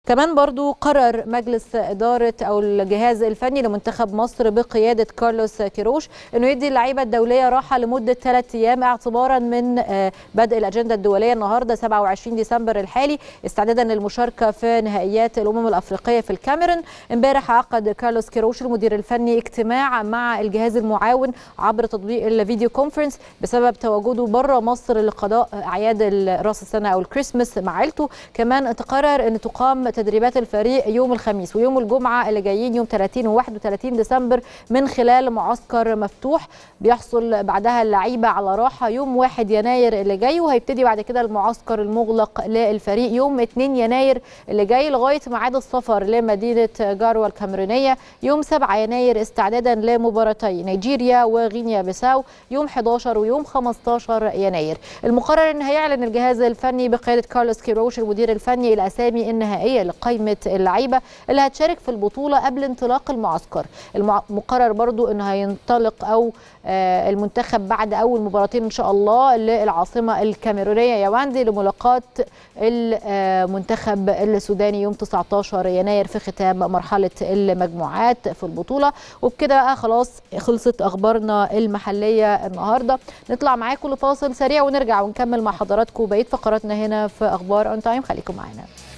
كمان برضو قرر مجلس إدارة أو الجهاز الفني لمنتخب مصر بقيادة كارلوس كيروش أنه يدي اللعيبة الدولية راحة لمدة ثلاث أيام اعتبارا من بدء الأجندة الدولية النهاردة 27 ديسمبر الحالي استعدادا للمشاركة في نهائيات الأمم الأفريقية في الكاميرون امبارح عقد كارلوس كيروش المدير الفني اجتماع مع الجهاز المعاون عبر تطبيق الفيديو كونفرنس بسبب تواجده بره مصر لقضاء أعياد راس السنة أو الكريسماس مع عيلته كمان تقرر أن تقام تدريبات الفريق يوم الخميس ويوم الجمعة اللي جايين يوم 30 و 31 ديسمبر من خلال معسكر مفتوح بيحصل بعدها اللعيبة على راحة يوم 1 يناير اللي جاي وهيبتدي بعد كده المعسكر المغلق للفريق يوم 2 يناير اللي جاي لغاية ميعاد السفر لمدينة جاروا الكاميرونية يوم 7 يناير استعدادا لمباراتي نيجيريا وغينيا بيساو يوم 11 ويوم 15 يناير المقرر ان هيعلن الجهاز الفني بقيادة كارلوس كيروش المدير الفني الأسامي النهائية لقائمة اللعيبة اللي هتشارك في البطولة قبل انطلاق المعسكر المقرر برضو انه هينطلق او المنتخب بعد اول مباراتين ان شاء الله للعاصمة الكاميرونية ياوندي لملاقاة المنتخب السوداني يوم 19 يناير في ختام مرحلة المجموعات في البطولة وبكده بقى خلاص خلصت اخبارنا المحلية النهاردة نطلع معاكم لفاصل سريع ونرجع ونكمل مع حضراتكم بقية فقراتنا هنا في اخبار اون تايم خليكم معانا